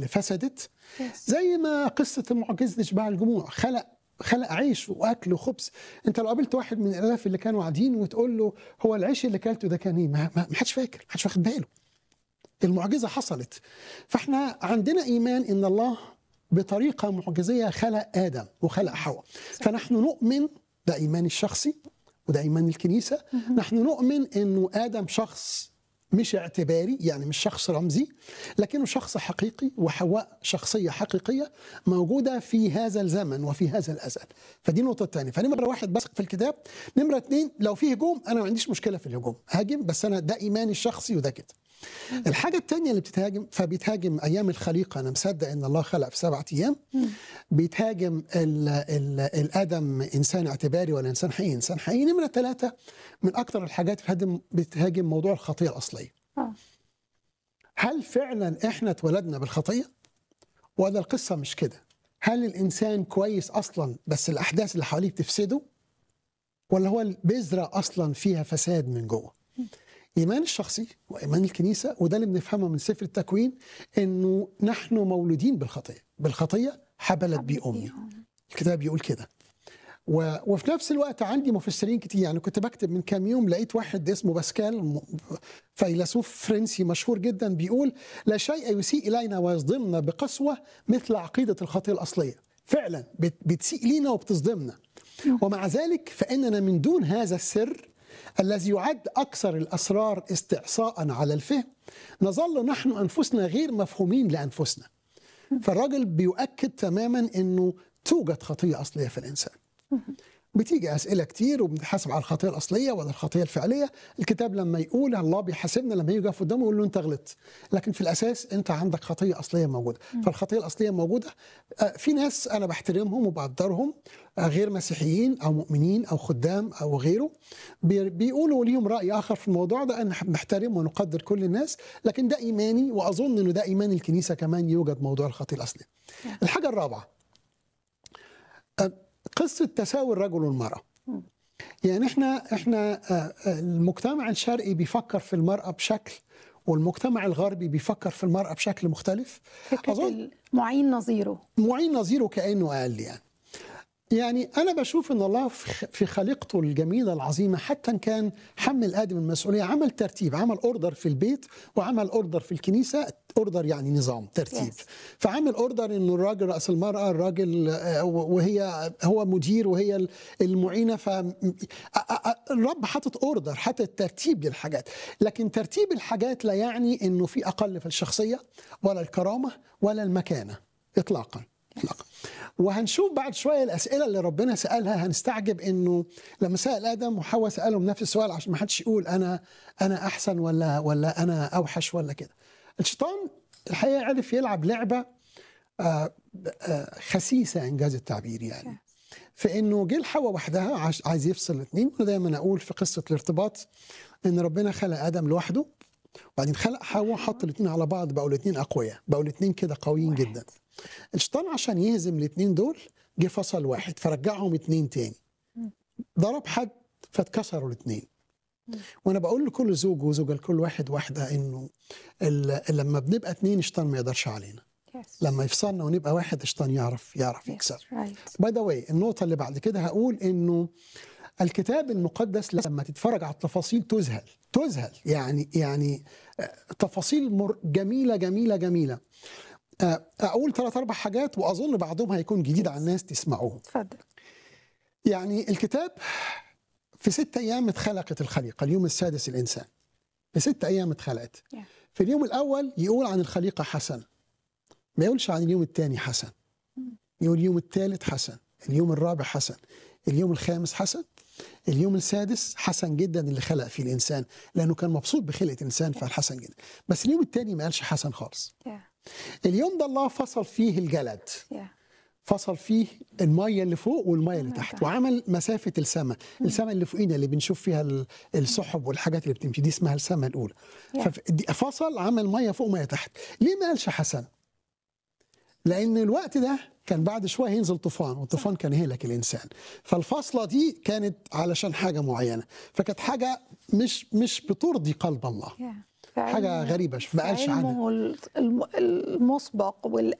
اللي فسدت Yes. زي ما قصه معجزه اشباع الجموع خلق خلق عيش واكل وخبز انت لو قابلت واحد من الالاف اللي كانوا قاعدين وتقول له هو العيش اللي اكلته ده كان ايه ما ما- ما حدش فاكر ما حدش واخد باله المعجزه حصلت فاحنا عندنا ايمان ان الله بطريقه معجزيه خلق ادم وخلق حواء فنحن نؤمن ده ايماني الشخصي وده ايمان الكنيسه نحن نؤمن انه ادم شخص مش اعتباري يعني مش شخص رمزي لكنه شخص حقيقي وحواء شخصيه حقيقيه موجوده في هذا الزمن وفي هذا الازل فدي النقطه الثانيه فنمره واحد بثق في الكتاب نمره اثنين لو في هجوم انا ما عنديش مشكله في الهجوم هاجم بس انا ده ايماني الشخصي وده كده الحاجة التانية اللي بتتهاجم فبيتهاجم أيام الخليقة أنا مصدق إن الله خلق في سبعة أيام بيتهاجم ال ال الآدم إنسان اعتباري ولا إنسان حقيقي إنسان حقيقي نمرة ثلاثة من أكثر الحاجات بتهاجم بتهاجم موضوع الخطية الأصلية آه. هل فعلا إحنا اتولدنا بالخطية ولا القصة مش كده هل الإنسان كويس أصلا بس الأحداث اللي حواليه بتفسده ولا هو البذرة أصلا فيها فساد من جوه ايمان الشخصي وايمان الكنيسه وده اللي بنفهمه من سفر التكوين انه نحن مولودين بالخطيه بالخطيه حبلت بي امي الكتاب بيقول كده و... وفي نفس الوقت عندي مفسرين كتير يعني كنت بكتب من كام يوم لقيت واحد اسمه باسكال م- فيلسوف فرنسي مشهور جدا بيقول لا شيء يسيء الينا ويصدمنا بقسوه مثل عقيده الخطيه الاصليه فعلا بت... بتسيء لينا وبتصدمنا ومع ذلك فاننا من دون هذا السر الذي يعد اكثر الاسرار استعصاء على الفهم نظل نحن انفسنا غير مفهومين لانفسنا فالراجل بيؤكد تماما انه توجد خطيه اصليه في الانسان بتيجي اسئله كتير وبنحاسب على الخطيه الاصليه ولا الخطيه الفعليه الكتاب لما يقول الله بيحاسبنا لما يجي يقف قدامه يقول له انت غلطت لكن في الاساس انت عندك خطيه اصليه موجوده فالخطيه الاصليه موجوده آه، في ناس انا بحترمهم وبقدرهم آه، غير مسيحيين او مؤمنين او خدام او غيره بي- بيقولوا ليهم راي اخر في الموضوع ده انا نحترم ونقدر كل الناس لكن ده ايماني واظن انه ده ايمان الكنيسه كمان يوجد موضوع الخطيه الاصليه الحاجه الرابعه آه، قصه تساوي الرجل والمراه يعني احنا احنا آه، آه، المجتمع الشرقي بيفكر في المراه بشكل والمجتمع الغربي بيفكر في المراه بشكل مختلف فكرة أظن- المعين نظيره معين نظيره كانه اقل يعني يعني انا بشوف ان الله في في خليقته الجميله العظيمه حتى ان كان حمل ادم المسؤوليه عمل ترتيب عمل اوردر في البيت وعمل اوردر في الكنيسه اوردر يعني نظام ترتيب Yes. فعمل اوردر انه الراجل راس المراه الراجل آه، وهي هو مدير وهي ال- المعينه ف ا- ا- الرب حاطط اوردر حاطط ترتيب للحاجات لكن ترتيب الحاجات لا يعني انه في اقل في الشخصيه ولا الكرامه ولا المكانه اطلاقا اطلاقا وهنشوف بعد شويه الاسئله اللي ربنا سالها هنستعجب انه لما سال ادم وحواء سالهم نفس السؤال عشان ما حدش يقول انا انا احسن ولا ولا انا اوحش ولا كده الشيطان الحقيقه عرف يلعب لعبه آه، آه، خسيسه انجاز التعبير يعني في انه جه الحواء وحدها عايز- عايز يفصل الاثنين وانا دايما اقول في قصه الارتباط ان ربنا خلق ادم لوحده وبعدين خلق حواء حط الاثنين على بعض بقوا الاثنين اقوياء بقوا الاثنين كده قويين واحد. جدا الشيطان عشان يهزم الاثنين دول جه فصل واحد فرجعهم اثنين تاني ضرب حد فاتكسروا الاثنين وانا بقول لكل زوج وزوجه لكل واحد واحده انه ال- لما بنبقى اثنين الشيطان ما يقدرش علينا Yes. لما يفصلنا ونبقى واحد الشيطان يعرف يعرف Yes. يكسر Right. باي ذا واي النقطة اللي بعد كده هقول إنه الكتاب المقدس لما تتفرج على التفاصيل تذهل تذهل يعني يعني آه، تفاصيل مر جميلة جميلة جميلة آه، أقول ثلاث أربع حاجات وأظن بعضهم هيكون جديد على الناس تسمعوه اتفضل يعني الكتاب في ست أيام اتخلقت الخليقة اليوم السادس الإنسان في ست أيام اتخلقت Yeah. في اليوم الأول يقول عن الخليقة حسن ما يقولش عن اليوم الثاني حسن يقول اليوم الثالث حسن اليوم الرابع حسن اليوم الخامس حسن اليوم السادس حسن جدا اللي خلق فيه الإنسان لأنه كان مبسوط بخلقة الإنسان فالحسن جدا بس اليوم الثاني ما قالش حسن خالص Yeah. اليوم ده الله فصل فيه الجلد Yeah. فصل فيه المية اللي فوق والمية اللي اللي تحت تحت. وعمل مسافة السماء السماء اللي فوقينا اللي بنشوف فيها ال- السحب والحاجات اللي بتمشي دي اسمها السماء الأولى Yeah. ففصل عمل مية فوق مية تحت ليه ما قالش حسن لأن الوقت ده كان بعد شوية هينزل طوفان والطوفان كان يهلك الإنسان فالفاصلة دي كانت علشان حاجة معينة فكانت حاجة مش مش بترضي قلب الله Yeah. في حاجه علم- غريبه في ما قالش عنها علمه الم- المسبق والأزلي